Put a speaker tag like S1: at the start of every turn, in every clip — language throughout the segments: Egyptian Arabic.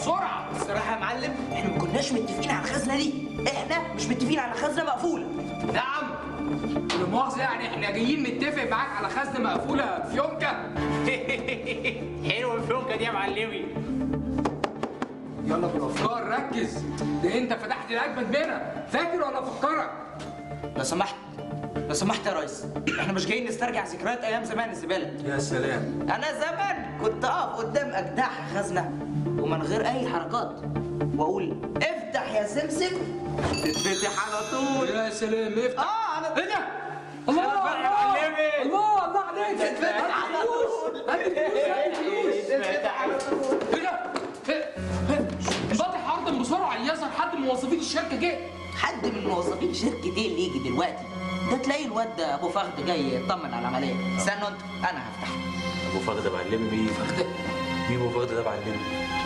S1: بسرعه
S2: الصراحه يا معلم احنا ما كناش متفقين على الخزنه دي احنا مش متفقين على خزنه مقفوله
S1: نعم لا مؤاخذه يعني احنا جايين نتفق معاك على خزنه مقفوله في يومكا
S2: حلوه الفلوكه دي يا معلمي
S1: يلا بالافكار ركز ده انت فتحت الاجمد منها فاكر ولا افكرك
S2: لو سمحت لو سمحت يا ريس احنا مش جايين نسترجع ذكريات ايام زمان الزباله
S3: يا سلام
S2: انا زمان كنت اقف قدام اجدع خزنه ومن غير اي حركات واقول افتح يا سمسم تتفتح على طول
S1: يا سلام افتح
S2: اه انا
S1: ايه ده الله
S2: بقى يا معلمي.
S1: الله الله عليك
S2: تتفتح على طول تتفتح على طول
S1: ايه ده إيه؟ إيه؟ انفتح عرضا بسرعه يظهر حد من موظفين الشركه جه
S2: حد من موظفين شركة ايه اللي يجي دلوقتي؟ ده تلاقي الواد ده ابو فخد جاي يطمن على العملية، استنوا انت انا هفتح
S3: ابو فخد ده معلمي مين مين ابو فخد ده معلمي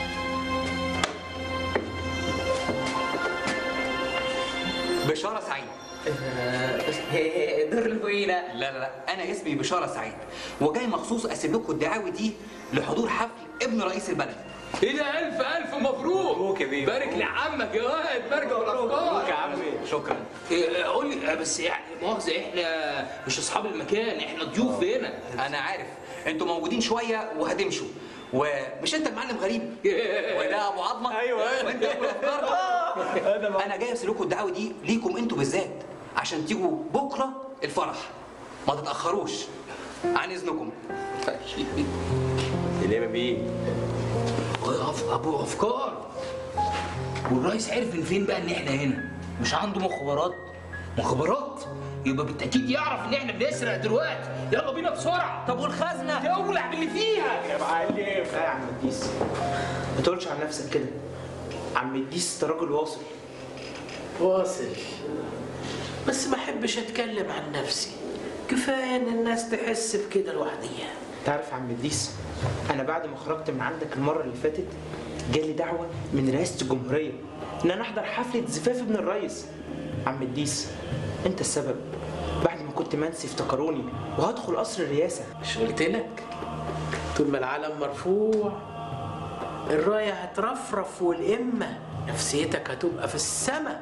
S4: بشارة سعيد
S2: دور الفوينة
S4: لا لا لا أنا اسمي بشارة سعيد وجاي مخصوص أسيب لكم الدعاوي دي لحضور حفل ابن رئيس البلد
S1: ايه ده الف الف مبروك
S3: مبروك يا بيه.
S1: بارك لعمك يا واد بارك بالافكار
S3: عمي شكرا
S1: إيه، قول لي بس يعني مؤاخذه احنا مش اصحاب المكان احنا ضيوف هنا
S4: أنا عارف أنتوا موجودين شوية وهتمشوا ومش أنت المعلم غريب وده أبو عظمة
S3: أيوة.
S4: وأنت أبو الأفكار أنا جاي أرسل لكم الدعوة دي ليكم أنتوا بالذات عشان تيجوا بكرة الفرح ما تتأخروش عن إذنكم
S3: سلام بيه
S1: أف- ابو افكار والرئيس عرف من فين بقى ان احنا هنا مش عنده مخابرات مخابرات يبقى بالتاكيد يعرف ان احنا بنسرق دلوقتي يلا بينا بسرعه
S2: طب والخزنة؟
S1: تولع باللي فيها
S5: يا معلم لا يا عم الديس ما تقولش عن نفسك كده عم الديس انت راجل واصل
S6: واصل بس ما احبش اتكلم عن نفسي كفايه ان الناس تحس بكده لوحديها
S5: تعرف يا عم الديس انا بعد ما خرجت من عندك المره اللي فاتت جالي دعوه من رئاسه الجمهوريه ان انا احضر حفله زفاف ابن الرئيس عم الديس انت السبب بعد ما كنت منسي افتكروني وهدخل قصر الرئاسه
S6: مش قلت لك طول ما العلم مرفوع الرايه هترفرف والامه نفسيتك هتبقى في السماء